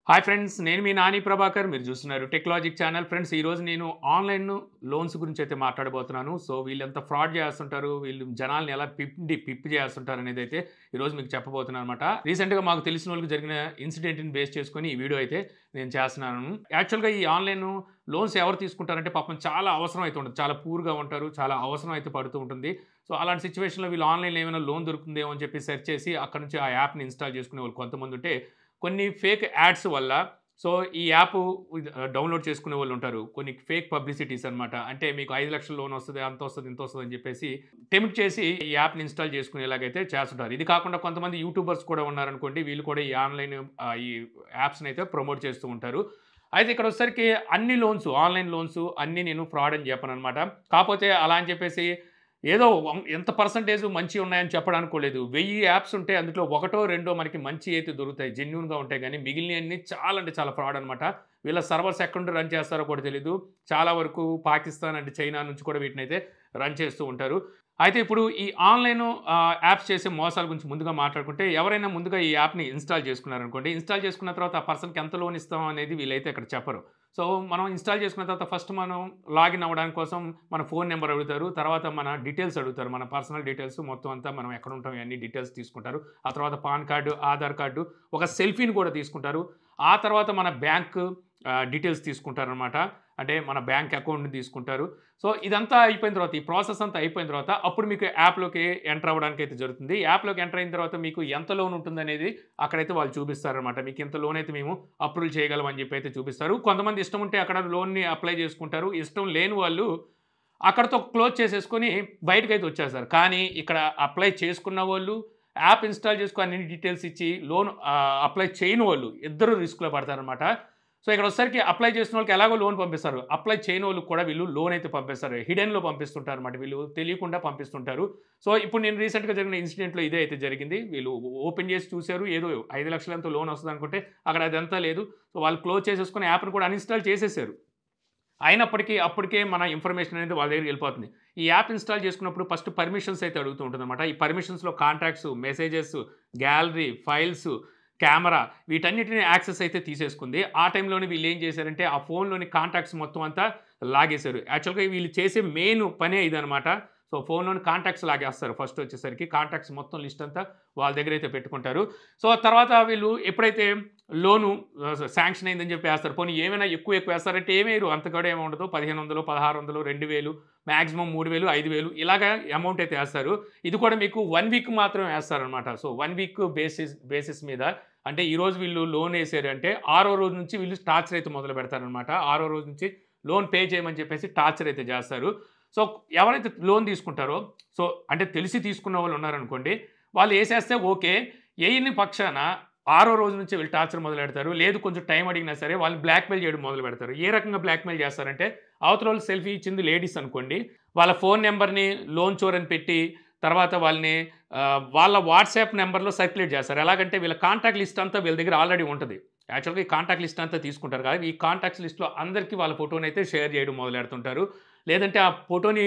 hi friends నేను మీ నాని ప్రభాకర్ మీరు చూస్తున్నారు టెక్నాలజిక్ ఛానల్ ఫ్రెండ్స్ ఈరోజు నేను ఆన్లైన్ లోన్స్ గురించి అయితే మాట్లాడబోతున్నాను సో వీళ్ళంతా ఫ్రాడ్ చేస్తుంటారు వీళ్ళు జనాల్ని ఎలా పిప్పి పిప్పి చేస్తుంటారు అనేది అయితే ఈరోజు మీకు చెప్పబోతున్నాను అనమాట రీసెంట్గా మాకు తెలిసిన వాళ్ళకి జరిగిన ఇన్సిడెంట్ని బేస్ చేసుకొని ఈ వీడియో అయితే నేను చేస్తున్నాను యాక్చువల్గా ఈ ఆన్లైన్ లోన్స్ ఎవరు తీసుకుంటారంటే పాపం చాలా అవసరం అయితే ఉంటుంది చాలా పూర్గా ఉంటారు చాలా అవసరం అయితే పడుతూ ఉంటుంది సో అలాంటి సిచ్యువేషన్లో వీళ్ళు ఆన్లైన్లో ఏమైనా లోన్ దొరుకుతుందేమో అని చెప్పి సెర్చ్ చేసి అక్కడ నుంచి ఆ యాప్ని ఇన్స్టాల్ చేసుకునే వాళ్ళు కొంతమంది ఉంటే కొన్ని ఫేక్ యాడ్స్ వల్ల సో ఈ యాప్ డౌన్లోడ్ చేసుకునే వాళ్ళు ఉంటారు కొన్ని ఫేక్ పబ్లిసిటీస్ అనమాట అంటే మీకు ఐదు లక్షల లోన్ వస్తుంది అంత వస్తుంది ఇంత వస్తుంది అని చెప్పేసి టెంప్ట్ చేసి ఈ యాప్ని ఇన్స్టాల్ చేసుకునేలాగైతే చేస్తుంటారు ఇది కాకుండా కొంతమంది యూట్యూబర్స్ కూడా ఉన్నారనుకోండి వీళ్ళు కూడా ఈ ఆన్లైన్ ఆ, ఈ యాప్స్ని అయితే ప్రమోట్ చేస్తూ ఉంటారు అయితే ఇక్కడ వచ్చేసరికి అన్ని లోన్స్ ఆన్లైన్ లోన్స్ అన్నీ నేను ఫ్రాడ్ అని చెప్పను అనమాట కాకపోతే అలా అని చెప్పేసి ఏదో వం- ఎంత పర్సంటేజ్ మంచి ఉన్నాయని చెప్పడానుకోలేదు వెయ్యి యాప్స్ ఉంటే అందులో ఒకటో రెండో మనకి మంచి అయితే దొరుకుతాయి జెన్యున్గా ఉంటాయి కానీ మిగిలినవన్నీ చాలా అంటే చాలా ఫ్రాడ్ అనమాట వీళ్ళ సర్వర్స్ ఎక్కడ నుండి రన్ చేస్తారో కూడా తెలియదు చాలా వరకు పాకిస్తాన్ అంటే చైనా నుంచి కూడా వీటిని అయితే రన్ చేస్తూ ఉంటారు అయితే ఇప్పుడు ఈ ఆన్లైన్ యాప్స్ చేసే మోసాల గురించి ముందుగా మాట్లాడుకుంటే ఎవరైనా ముందుగా ఈ యాప్ని ఇన్స్టాల్ చేసుకున్నారనుకోండి ఇన్స్టాల్ చేసుకున్న తర్వాత ఆ పర్సన్కి ఎంత లోన్ ఇస్తాం అనేది వీళ్ళైతే ఇక్కడ చెప్పరు సో మనం ఇన్స్టాల్ చేసుకున్న తర్వాత ఫస్ట్ మనం లాగిన్ అవ్వడానికి కోసం మన ఫోన్ నెంబర్ అడుగుతారు తర్వాత మన డీటెయిల్స్ అడుగుతారు మన పర్సనల్ డీటెయిల్స్ మొత్తం అంతా మనం ఎక్కడ ఉంటాం అన్ని డీటెయిల్స్ తీసుకుంటారు ఆ తర్వాత పాన్ కార్డు ఆధార్ కార్డు ఒక సెల్ఫీని కూడా తీసుకుంటారు ఆ తర్వాత మన బ్యాంక్ డీటెయిల్స్ తీసుకుంటారనమాట అంటే మన బ్యాంక్ అకౌంట్ని తీసుకుంటారు సో ఇదంతా అయిపోయిన తర్వాత ఈ ప్రాసెస్ అంతా అయిపోయిన తర్వాత అప్పుడు మీకు యాప్లోకి ఎంటర్ అవ్వడానికి అయితే జరుగుతుంది యాప్లోకి ఎంటర్ అయిన తర్వాత మీకు ఎంత లోన్ ఉంటుందనేది అక్కడైతే వాళ్ళు చూపిస్తారనమాట మీకు ఇంత లోన్ అయితే మేము అప్రూవల్ చేయగలం అని చెప్పి అయితే చూపిస్తారు కొంతమంది ఇష్టం ఉంటే అక్కడ లోన్ని అప్లై చేసుకుంటారు ఇష్టం లేని వాళ్ళు అక్కడతో క్లోజ్ చేసేసుకొని బయటకు అయితే వచ్చేస్తారు కానీ ఇక్కడ అప్లై చేసుకున్న వాళ్ళు యాప్ ఇన్స్టాల్ చేసుకుని అన్ని డీటెయిల్స్ ఇచ్చి లోన్ అప్లై చేయని వాళ్ళు ఇద్దరు రిస్క్లో పడతారనమాట సో ఇక్కడ వచ్చేసరికి అప్లై చేసిన వాళ్ళకి ఎలాగో లోన్ పంపిస్తారు అప్లై చేయని వాళ్ళకి కూడా వీళ్ళు లోన్ అయితే పంపిస్తారు హిడెన్లో పంపిస్తుంటారు అనమాట వీళ్ళు తెలియకుండా పంపిస్తుంటారు సో ఇప్పుడు నేను రీసెంట్గా జరిగిన ఇన్సిడెంట్లో ఇదే అయితే జరిగింది వీళ్ళు ఓపెన్ చేసి చూశారు ఏదో ఐదు లక్షలంతో లోన్ వస్తుంది అనుకుంటే అక్కడ అదంతా లేదు సో వాళ్ళు క్లోజ్ చేసేసుకుని యాప్ని కూడా అన్ఇన్స్టాల్ చేసేసారు అయినప్పటికీ అప్పటికే మన ఇన్ఫర్మేషన్ అనేది వాళ్ళ దగ్గరికి వెళ్ళిపోతుంది ఈ యాప్ ఇన్స్టాల్ చేసుకున్నప్పుడు ఫస్ట్ పర్మిషన్స్ అయితే అడుగుతూ ఉంటుంది అనమాట ఈ పర్మిషన్స్లో contacts messages gallery files camera వీటన్నిటిని యాక్సెస్ అయితే తీసేసుకుంది ఆ టైంలోనే వీళ్ళు ఏం చేశారంటే ఆ ఫోన్లోని కాంటాక్ట్స్ మొత్తం అంతా లాగేశారు యాక్చువల్గా వీళ్ళు చేసే మెయిన్ పనే ఇదనమాట సో ఫోన్లోని కాంటాక్ట్స్ లాగేస్తారు ఫస్ట్ వచ్చేసరికి కాంటాక్ట్స్ మొత్తం లిస్ట్ అంతా వాళ్ళ దగ్గర అయితే పెట్టుకుంటారు సో తర్వాత వీళ్ళు ఎప్పుడైతే లోను శాంక్షన్ అయిందని చెప్పి వేస్తారు పోనీ ఏమైనా ఎక్కువ ఎక్కువ వేస్తారంటే ఏమేరు అంత కూడా ఏమి ఉండదు పదిహేను వందలు పదహారు వందలు రెండు వేలు మ్యాక్సిమం మూడు వేలు ఐదు వేలు ఇలాగా అమౌంట్ అయితే వేస్తారు ఇది కూడా మీకు వన్ వీక్ మాత్రమే వేస్తారనమాట so one week basis basis మీద అంటే ఈ రోజు వీళ్ళు లోన్ వేసారు అంటే ఆరో రోజు నుంచి వీళ్ళు టార్చర్ అయితే మొదలు పెడతారనమాట ఆరో రోజు నుంచి లోన్ పే చేయమని చెప్పేసి టార్చర్ అయితే చేస్తారు సో ఎవరైతే లోన్ తీసుకుంటారో సో అంటే తెలిసి తీసుకున్న వాళ్ళు ఉన్నారనుకోండి వాళ్ళు వేసేస్తే ఓకే వేయని పక్షాన ఆరో రోజు నుంచి వీళ్ళు టార్చర్ మొదలు పెడతారు లేదు కొంచెం టైం అడిగినా సరే వాళ్ళు బ్లాక్మెయిల్ చేయడం మొదలు పెడతారు ఏ రకంగా బ్లాక్మెయిల్ చేస్తారంటే అవతల వాళ్ళు సెల్ఫీ ఇచ్చింది లేడీస్ అనుకోండి వాళ్ళ ఫోన్ నెంబర్ని లోన్ చోర్ అని పెట్టి తర్వాత వాళ్ళని ఆ, వాళ్ళ వాట్సాప్ నెంబర్లో సర్క్యులేట్ చేస్తారు ఎలాగంటే వీళ్ళ కాంటాక్ట్ లిస్ట్ అంతా వీళ్ళ దగ్గర ఆల్రెడీ ఉంటుంది యాక్చువల్గా ఈ కాంటాక్ట్ లిస్ట్ అంతా తీసుకుంటారు కదా ఈ కాంటాక్ట్స్ లిస్ట్లో అందరికీ వాళ్ళ ఫోటోని అయితే షేర్ చేయడం మొదలు పెడుతుంటారు లేదంటే ఆ ఫోటోని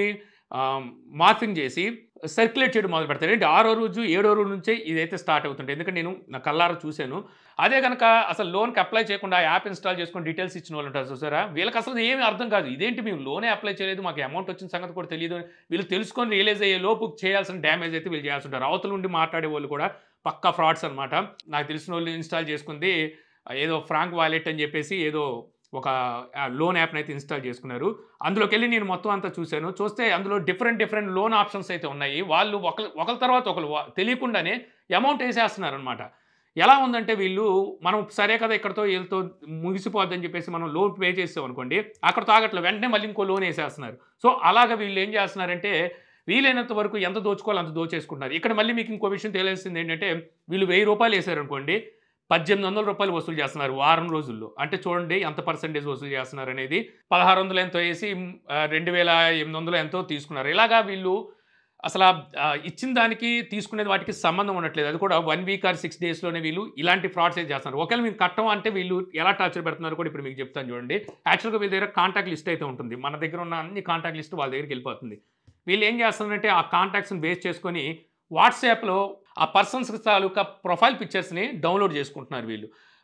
మార్ఫింగ్ చేసి సర్క్యులేట్ చేయడం మొదలు పెడతారు ఏంటి ఆరో రోజు ఏడో రోజు నుంచే ఇదైతే స్టార్ట్ అవుతుంది ఎందుకంటే నేను నా కల్లారా చూశాను అదే కనుక అసలు లోన్కి అప్లై చేయకుండా యాప్ ఇన్స్టాల్ చేసుకొని డీటెయిల్స్ ఇచ్చిన వాళ్ళు ఉంటారు చూసారా వీళ్ళకి అసలు ఏమీ అర్థం కాదు ఇదేంటి మేము లోనే అప్లై చేయలేదు మాకు అమౌంట్ వచ్చిన సంగతి కూడా తెలియదు వీళ్ళు తెలుసుకొని రియలైజ్ అయ్యే లోపు చేయాల్సిన డ్యామేజ్ అయితే వీళ్ళు చేయాల్సి ఉంటారు అవతల నుండి మాట్లాడే వాళ్ళు కూడా పక్కా ఫ్రాడ్స్ అనమాట నాకు తెలిసిన వాళ్ళు ఇన్స్టాల్ చేసుకుంది ఏదో ఫ్రాంక్ వాలెట్ అని చెప్పేసి ఏదో ఒక లోన్ యాప్ని అయితే ఇన్స్టాల్ చేసుకున్నారు అందులోకి వెళ్ళి నేను మొత్తం అంతా చూశాను చూస్తే అందులో డిఫరెంట్ డిఫరెంట్ లోన్ ఆప్షన్స్ అయితే ఉన్నాయి వాళ్ళు ఒకరి ఒకరి తర్వాత ఒకరు వా- తెలియకుండానే అమౌంట్ వేసేస్తున్నారు అనమాట ఎలా ఉందంటే వీళ్ళు మనం సరే కదా ఇక్కడతో వీళ్ళతో ముగిసిపోద్దని చెప్పేసి మనం లోన్ పే చేస్తాం అనుకోండి అక్కడ తాగట్లేదు వెంటనే మళ్ళీ ఇంకో లోన్ వేసేస్తున్నారు సో అలాగ వీళ్ళు ఏం చేస్తున్నారంటే వీలైనంత వరకు ఎంత దోచుకోవాలో అంత దోచేసుకుంటున్నారు ఇక్కడ మళ్ళీ మీకు ఇంకో విషయం తెలియాల్సింది ఏంటంటే వీళ్ళు వెయ్యి రూపాయలు వేసారనుకోండి పద్దెనిమిది వందల రూపాయలు వసూలు చేస్తున్నారు వారం రోజుల్లో అంటే చూడండి ఎంత పర్సెంటేజ్ వసూలు చేస్తున్నారు అనేది పదహారు వందలు ఎంతో వేసి ఆ, రెండు వేల ఎనిమిది వందలు ఎంతో తీసుకున్నారు ఇలాగా వీళ్ళు అసలు ఆ, ఇచ్చిన దానికి తీసుకునేది వాటికి సంబంధం ఉండట్లేదు అది కూడా వన్ వీక్ ఆర్ సిక్స్ డేస్లోనే వీళ్ళు ఇలాంటి ఫ్రాడ్స్ అయితే చేస్తున్నారు ఒకవేళ మేము కట్టం అంటే వీళ్ళు ఎలా టార్చర్ పెడుతున్నారు కూడా ఇప్పుడు మీకు చెప్తాను చూడండి యాక్చువల్గా వీళ్ళ దగ్గర కాంటాక్ట్ లిస్ట్ అయితే ఉంటుంది మన దగ్గర ఉన్న అన్ని కాంటాక్ట్ లిస్ట్ వాళ్ళ దగ్గరికి వెళ్ళిపోతుంది వీళ్ళు ఏం చేస్తున్నారంటే ఆ కాంటాక్ట్స్ని బేస్ చేసుకొని వాట్సాప్లో ఆ పర్సన్స్ తాలూకా ప్రొఫైల్ పిక్చర్స్ని డౌన్లోడ్ చేసుకుంటున్నారు వీళ్ళు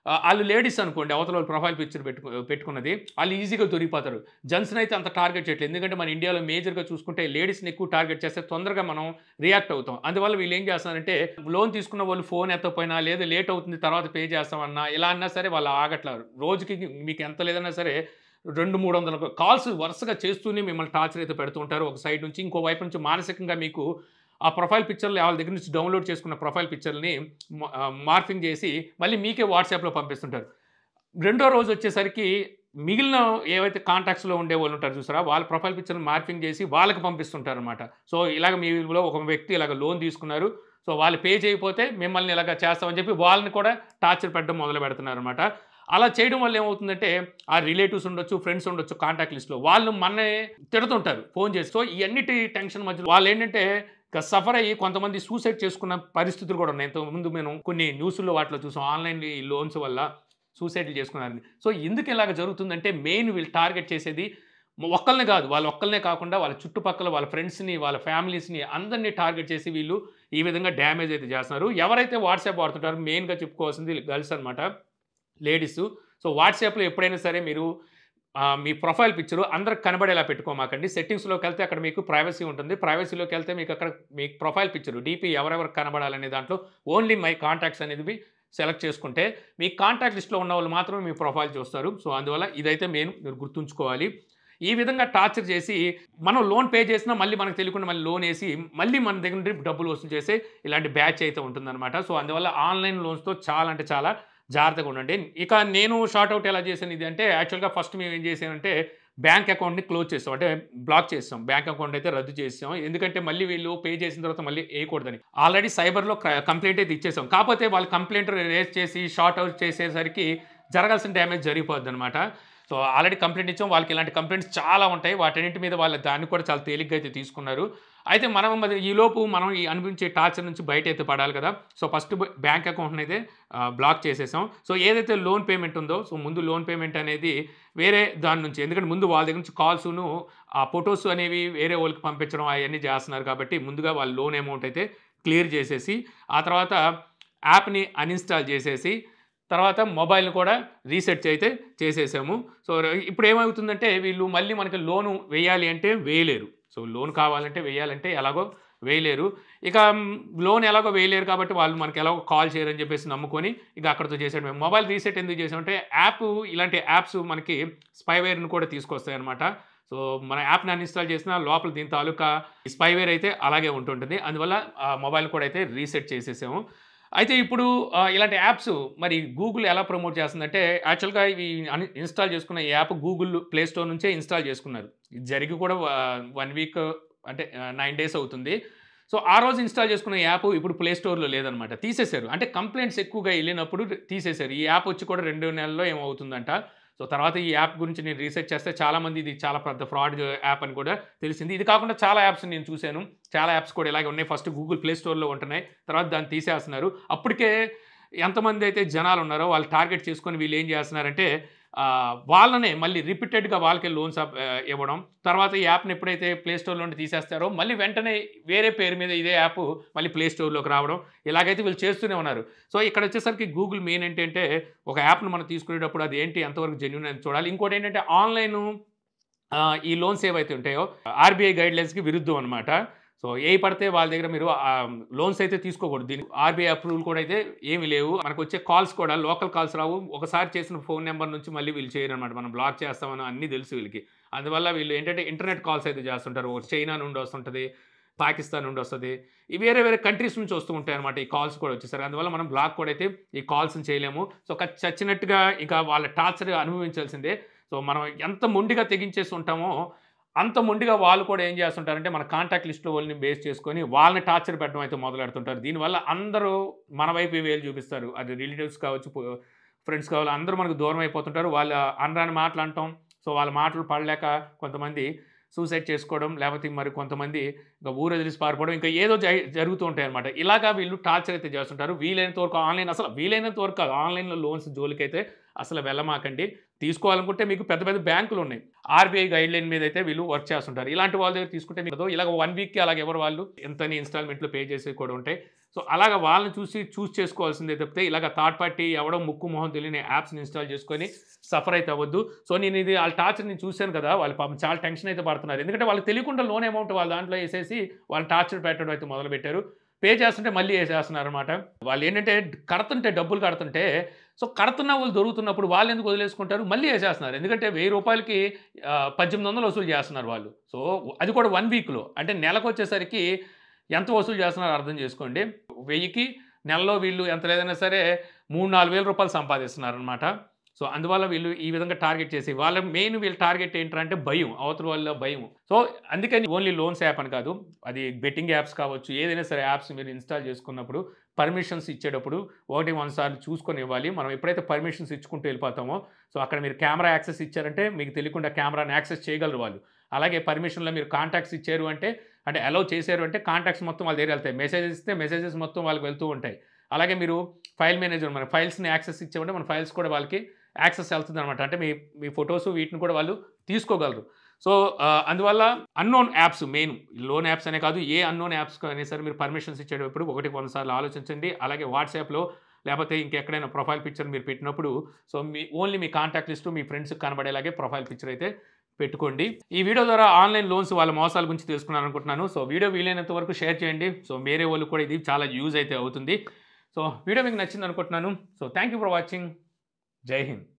ఆ, వాళ్ళు లేడీస్ అనుకోండి అవతల వాళ్ళు ప్రొఫైల్ పిక్చర్ పెట్టుకు పెట్టుకున్నది వాళ్ళు ఈజీగా దొరికిపోతారు జెంట్స్ని అయితే అంత టార్గెట్ చేయట్లేదు ఎందుకంటే మన ఇండియాలో మేజర్గా చూసుకుంటే లేడీస్ని ఎక్కువ టార్గెట్ చేస్తే తొందరగా మనం రియాక్ట్ అవుతాం అందువల్ల వీళ్ళు ఏం చేస్తారంటే లోన్ తీసుకున్న వాళ్ళు ఫోన్ ఎత్తపోయినా లేదా లేట్ అవుతుంది తర్వాత పే చేస్తామన్నా ఇలా అన్నా సరే వాళ్ళు ఆగట్లేదు రోజుకి మీకు ఎంత లేదన్నా సరే రెండు మూడు వందల కాల్స్ వరుసగా చేస్తూనే మిమ్మల్ని టార్చర్ అయితే పెడుతూ ఉంటారు ఒక సైడ్ నుంచి ఇంకో వైపు నుంచి మానసికంగా మీకు ఆ ప్రొఫైల్ పిక్చర్లు వాళ్ళ దగ్గర నుంచి డౌన్లోడ్ చేసుకున్న ప్రొఫైల్ పిక్చర్ని మార్ఫింగ్ చేసి మళ్ళీ మీకే వాట్సాప్లో పంపిస్తుంటారు రెండో రోజు వచ్చేసరికి మిగిలిన ఏవైతే కాంటాక్ట్స్లో ఉండే వాళ్ళు ఉంటారు చూసారా వాళ్ళ ప్రొఫైల్ పిక్చర్ని మార్ఫింగ్ చేసి వాళ్ళకి పంపిస్తుంటారు అనమాట సో ఇలాగ మీలో ఒక వ్యక్తి ఇలాగ లోన్ తీసుకున్నారు సో వాళ్ళు పే చేయకపోతే మిమ్మల్ని ఇలాగ చేస్తామని చెప్పి వాళ్ళని కూడా టార్చర్ పెట్టడం మొదలు పెడుతున్నారు అనమాట అలా చేయడం వల్ల ఏమవుతుందంటే ఆ రిలేటివ్స్ ఉండొచ్చు ఫ్రెండ్స్ ఉండొచ్చు కాంటాక్ట్ లిస్ట్లో వాళ్ళు మన్నే తిడుతుంటారు ఫోన్ చేసి సో ఈ అన్నిటి టెన్షన్ మధ్యలో వాళ్ళు ఏంటంటే ఇక సఫర్ అయ్యి కొంతమంది సూసైడ్ చేసుకున్న పరిస్థితులు కూడా ఉన్నాయి ఇంతకుముందు మేము కొన్ని న్యూస్లో వాటిలో చూసాం ఆన్లైన్ ఈ లోన్స్ వల్ల సూసైడ్లు చేసుకున్నారని సో ఎందుకు ఇలాగ జరుగుతుందంటే మెయిన్ వీళ్ళు టార్గెట్ చేసేది ఒక్కళ్ళనే కాదు వాళ్ళు ఒక్కళ్ళనే కాకుండా వాళ్ళ చుట్టుపక్కల వాళ్ళ ఫ్రెండ్స్ని వాళ్ళ ఫ్యామిలీస్ని అందరినీ టార్గెట్ చేసి వీళ్ళు ఈ విధంగా డ్యామేజ్ అయితే చేస్తున్నారు ఎవరైతే వాట్సాప్ వాడుతుంటారో మెయిన్గా చెప్పుకోవాల్సింది గర్ల్స్ అనమాట లేడీస్ సో వాట్సాప్లో ఎప్పుడైనా సరే మీరు ఆ, మీ ప్రొఫైల్ పిక్చర్ అందరికి కనబడేలా పెట్టుకోమాకండి సెట్టింగ్స్లోకి వెళ్తే అక్కడ మీకు ప్రైవసీ ఉంటుంది ప్రైవసీలోకి వెళ్తే మీకు అక్కడ మీ ప్రొఫైల్ పిక్చర్ డీపీ ఎవరెవరు కనబడాలనే దాంట్లో ఓన్లీ మై కాంటాక్ట్స్ అనేది సెలెక్ట్ చేసుకుంటే మీ కాంటాక్ట్ లిస్ట్లో ఉన్న వాళ్ళు మాత్రమే మీ ప్రొఫైల్ చూస్తారు సో అందువల్ల ఇదైతే మెయిన్ మీరు గుర్తుంచుకోవాలి ఈ విధంగా టార్చర్ చేసి మనం లోన్ పే చేసినా మళ్ళీ మనకు తెలియకుండా మళ్ళీ లోన్ వేసి మళ్ళీ మన దగ్గర నుండి డబ్బులు వసూలు చేసే ఇలాంటి బ్యాచ్ అయితే ఉంటుందన్నమాట సో అందువల్ల ఆన్లైన్ లోన్స్తో చాలా అంటే చాలా జాగ్రత్తగా ఉండండి ఇక నేను షార్ట్ అవుట్ ఎలా చేశాను ఇది అంటే యాక్చువల్గా ఫస్ట్ మేము ఏం చేసామంటే బ్యాంక్ అకౌంట్ని క్లోజ్ చేస్తాం అంటే బ్లాక్ చేస్తాం బ్యాంక్ అకౌంట్ అయితే రద్దు చేస్తాం ఎందుకంటే మళ్ళీ వీళ్ళు పే చేసిన తర్వాత మళ్ళీ వేయకూడదని ఆల్రెడీ సైబర్లో కంప్లైంట్ అయితే ఇచ్చేసాం కాకపోతే వాళ్ళు కంప్లైంట్ రేస్ చేసి షార్ట్ అవుట్ చేసేసరికి జరగాల్సిన డ్యామేజ్ జరిగిపోద్ది అనమాట సో ఆల్రెడీ కంప్లైంట్ ఇచ్చాం వాళ్ళకి ఇలాంటి కంప్లైంట్స్ చాలా ఉంటాయి వాటన్నింటి మీద వాళ్ళ దాన్ని కూడా చాలా తేలిగ్గా అయితే తీసుకున్నారు అయితే మనం మరి ఈలోపు మనం ఈ అనుభవించే టార్చర్ నుంచి బయట అయితే పడాలి కదా సో ఫస్ట్ బ్యాంక్ అకౌంట్ని అయితే ఆ, బ్లాక్ చేసేసాం సో ఏదైతే లోన్ పేమెంట్ ఉందో సో ముందు లోన్ పేమెంట్ అనేది వేరే దాని నుంచి ఎందుకంటే ముందు వాళ్ళ దగ్గర నుంచి కాల్స్ను ఆ ఫొటోస్ అనేవి వేరే వాళ్ళకి పంపించడం అవన్నీ చేస్తున్నారు కాబట్టి ముందుగా వాళ్ళ లోన్ అమౌంట్ అయితే క్లియర్ చేసేసి ఆ తర్వాత యాప్ని అన్ఇన్స్టాల్ చేసేసి తర్వాత మొబైల్ని కూడా రీసెట్ అయితే చేసేసాము సో ఇప్పుడు ఏమవుతుందంటే వీళ్ళు మళ్ళీ మనకి లోను వేయాలి అంటే వేయలేరు సో లోన్ కావాలంటే వేయాలంటే ఎలాగో వేయలేరు ఇక మ్, లోన్ ఎలాగో వేయలేరు కాబట్టి వాళ్ళు మనకి ఎలాగో కాల్ చేయరని చెప్పేసి నమ్ముకొని ఇక అక్కడితో చేసాడు మేము మొబైల్ రీసెట్ ఎందుకు చేసామంటే యాప్ ఇలాంటి యాప్స్ మనకి స్పైవేర్ని కూడా తీసుకొస్తాయి అనమాట సో మన యాప్ని అన్ఇన్స్టాల్ చేసినా లోపల దీని తాలూకా స్పైవేర్ అయితే అలాగే ఉంటుంటుంది అందువల్ల ఆ మొబైల్ కూడా అయితే రీసెట్ చేసేసాము అయితే ఇప్పుడు ఆ, ఇలాంటి యాప్స్ మరి గూగుల్ ఎలా ప్రమోట్ చేస్తుందంటే యాక్చువల్గా ఇవి అన్- ఇన్స్టాల్ చేసుకున్న ఈ యాప్ గూగుల్ ప్లే స్టోర్ నుంచే ఇన్స్టాల్ చేసుకున్నారు ఇది జరిగి కూడా వన్ వీక్ అంటే నైన్ డేస్ అవుతుంది సో ఆ రోజు ఇన్స్టాల్ చేసుకున్న యాప్ ఇప్పుడు ప్లే స్టోర్లో లేదనమాట తీసేశారు అంటే కంప్లైంట్స్ ఎక్కువగా వెళ్ళినప్పుడు తీసేశారు ఈ యాప్ వచ్చి కూడా రెండు నెలల్లో ఏమవుతుందంట సో తర్వాత ఈ యాప్ గురించి నేను రీసెర్చ్ చేస్తే చాలామంది ఇది చాలా పెద్ద ఫ్రాడ్ యాప్ అని కూడా తెలిసింది ఇది కాకుండా చాలా యాప్స్ నేను చూశాను చాలా యాప్స్ కూడా ఇలాగే ఉన్నాయి ఫస్ట్ గూగుల్ ప్లే స్టోర్లో ఉంటున్నాయి తర్వాత దాన్ని తీసేస్తున్నారు అప్పటికే ఎంతమంది అయితే జనాలు ఉన్నారో వాళ్ళు టార్గెట్ చేసుకొని వీళ్ళు ఏం చేస్తున్నారంటే ఆ, వాళ్ళనే మళ్ళీ రిపీటెడ్గా వాళ్ళకే లోన్స్ ఇవ్వడం తర్వాత ఈ యాప్ని ఎప్పుడైతే ప్లే స్టోర్లో నుండి తీసేస్తారో మళ్ళీ వెంటనే వేరే పేరు మీద ఇదే యాప్ మళ్ళీ ప్లే స్టోర్లోకి రావడం ఇలాగైతే వీళ్ళు చేస్తూనే ఉన్నారు సో ఇక్కడ వచ్చేసరికి గూగుల్ మెయిన్ ఏంటంటే ఒక యాప్ను మనం తీసుకునేటప్పుడు అది ఏంటి ఎంతవరకు జెన్యున్ అని చూడాలి ఇంకోటి ఏంటంటే ఆన్లైన్ ఈ లోన్స్ ఏవైతే ఉంటాయో ఆర్బీఐ గైడ్లైన్స్కి విరుద్ధం అనమాట సో ఏ పడితే వాళ్ళ దగ్గర మీరు లోన్స్ అయితే తీసుకోకూడదు దీనికి ఆర్బీఐ అప్రూవల్ కూడా అయితే ఏమీ లేవు మనకు వచ్చే కాల్స్ కూడా లోకల్ కాల్స్ రావు ఒకసారి చేసిన ఫోన్ నెంబర్ నుంచి మళ్ళీ వీళ్ళు చేయరు అనమాట మనం బ్లాక్ చేస్తామని అన్నీ తెలుసు వీళ్ళకి అందువల్ల వీళ్ళు ఏంటంటే ఇంటర్నెట్ కాల్స్ అయితే చేస్తుంటారు ఒక చైనా నుండి వస్తుంటుంది పాకిస్తాన్ నుండి వస్తుంది ఈ వేరే వేరే కంట్రీస్ నుంచి వస్తూ ఉంటాయి అనమాట ఈ కాల్స్ కూడా వచ్చేసరికి అందువల్ల మనం బ్లాక్ కూడా అయితే ఈ కాల్స్ని చేయలేము సో ఖచ్చి- చచ్చినట్టుగా ఇక వాళ్ళ టార్చర్ అనుభవించాల్సిందే సో మనం ఎంత మొండిగా తెగించేసి ఉంటామో అంత మొండిగా వాళ్ళు కూడా ఏం చేస్తుంటారంటే మన కాంటాక్ట్ లిస్ట్లో వాళ్ళని బేస్ చేసుకొని వాళ్ళని టార్చర్ పెట్టడం అయితే మొదలెడుతుంటారు దీనివల్ల అందరూ మన వైపు వేలు చూపిస్తారు అది రిలేటివ్స్ కావచ్చు ఫ్రెండ్స్ కావాలి అందరూ మనకు దూరం అయిపోతుంటారు వాళ్ళ అనరాని మాటలు అంటాం సో వాళ్ళ మాటలు పడలేక కొంతమంది సూసైడ్ చేసుకోవడం లేకపోతే మరి కొంతమంది ఇంకా ఊరు వదిలిసి పారిపోవడం ఇంకా ఏదో జై- జరుగుతూ ఉంటాయి అనమాట ఇలాగా వీళ్ళు టార్చర్ అయితే చేస్తుంటారు వీలైనంత వరకు ఆన్లైన్ అసలు వీలైనంత వరకు కాదు ఆన్లైన్లో లోన్స్ జోలికైతే అసలు వెళ్ళమాకండి తీసుకోవాలనుకుంటే మీకు పెద్ద పెద్ద బ్యాంకులు ఉన్నాయి ఆర్బీఐ గైడ్ లైన్ మీద అయితే వీళ్ళు వర్క్ చేస్తుంటారు ఇలాంటి వాళ్ళ దగ్గర తీసుకుంటే మీకు ఇలాగ వన్ వీక్కి అలాగ ఎవరు వాళ్ళు ఎంతని ఇన్స్టాల్మెంట్లో పే చేసి కూడా ఉంటాయి సో అలాగ వాళ్ళని చూసి చూస్ చేసుకోవాల్సిందే తప్పితే ఇలాగ థర్డ్ పార్టీ ఎవడో ముక్కు మొహం తెలియని యాప్స్ని ఇన్స్టాల్ చేసుకొని సఫర్ అయితే అవ్వద్దు సో నేను ఇది వాళ్ళ టార్చర్ నేను చూశాను కదా వాళ్ళు పాపం చాలా టెన్షన్ అయితే పడుతున్నారు ఎందుకంటే వాళ్ళకి తెలియకుండా లోన్ అమౌంట్ వాళ్ళ దాంట్లో వేసేసి వాళ్ళు టార్చర్ పెట్టడం అయితే మొదలుపెట్టారు పే చేస్తుంటే మళ్ళీ వేసేస్తున్నారు అనమాట వాళ్ళు ఏంటంటే కడుతుంటే డబ్బులు కడుతుంటే సో కడుతున్న వాళ్ళు దొరుకుతున్నప్పుడు వాళ్ళు ఎందుకు వదిలేసుకుంటారు మళ్ళీ వేసేస్తున్నారు ఎందుకంటే వెయ్యి రూపాయలకి ఆ, పద్దెనిమిది వందలు వసూలు చేస్తున్నారు వాళ్ళు సో అది కూడా వన్ వీక్లో అంటే నెలకు వచ్చేసరికి ఎంత వసూలు చేస్తున్నారో అర్థం చేసుకోండి వెయ్యికి నెలలో వీళ్ళు ఎంత లేదైనా సరే మూడు నాలుగు వేల రూపాయలు సంపాదిస్తున్నారు అనమాట సో అందువల్ల వీళ్ళు ఈ విధంగా టార్గెట్ చేసి వాళ్ళ మెయిన్ వీళ్ళ టార్గెట్ ఏంటంటే భయం అవతల వాళ్ళ భయం సో అందుకని ఓన్లీ లోన్స్ యాప్ అని కాదు అది బెట్టింగ్ యాప్స్ కావచ్చు ఏదైనా సరే యాప్స్ మీరు ఇన్స్టాల్ చేసుకున్నప్పుడు పర్మిషన్స్ ఇచ్చేటప్పుడు ఒకటి వన్ సార్లు చూసుకొని ఇవ్వాలి మనం ఎప్పుడైతే పర్మిషన్స్ ఇచ్చుకుంటూ వెళ్ళిపోతామో సో అక్కడ మీరు కెమెరా యాక్సెస్ ఇచ్చారంటే మీకు తెలియకుండా కెమెరాని యాక్సెస్ చేయగలరు వాళ్ళు అలాగే పర్మిషన్లో మీరు కాంటాక్ట్స్ ఇచ్చారు అంటే అంటే అలౌ చేశారు అంటే కాంటాక్ట్స్ మొత్తం వాళ్ళ దగ్గర వెళ్తాయి మెసేజెస్ ఇస్తే మెసేజెస్ మొత్తం వాళ్ళకి వెళ్తూ ఉంటాయి అలాగే మీరు ఫైల్ మేనేజర్ మన ఫైల్స్ని యాక్సెస్ ఇచ్చామంటే మన ఫైల్స్ కూడా వాళ్ళకి యాక్సెస్ వెళ్తుంది అనమాట అంటే మీ మీ ఫొటోస్ వీటిని కూడా వాళ్ళు తీసుకోగలరు సో ఆ, అందువల్ల unknown apps main loan apps అనే కాదు ఏ అన్నోన్ యాప్స్ అయినా సరే మీరు పర్మిషన్స్ ఇచ్చేటప్పుడు ఒకటి కొన్నిసార్లు ఆలోచించండి అలాగే వాట్సాప్లో లేకపోతే ఇంకెక్కడైనా ప్రొఫైల్ పిక్చర్ మీరు పెట్టినప్పుడు సో మీ ఓన్లీ మీ కాంటాక్ట్ లిస్టు మీ ఫ్రెండ్స్కి కనబడేలాగే ప్రొఫైల్ పిక్చర్ అయితే పెట్టుకోండి ఈ వీడియో ద్వారా ఆన్లైన్ లోన్స్ వాళ్ళ మోసాల గురించి తెలుసుకున్నాను అనుకుంటున్నాను సో వీడియో వీలైనంత వరకు షేర్ చేయండి సో వేరే వాళ్ళు కూడా ఇది చాలా యూజ్ అయితే అవుతుంది సో వీడియో మీకు నచ్చింది అనుకుంటున్నాను so thank you for watching జై హింద్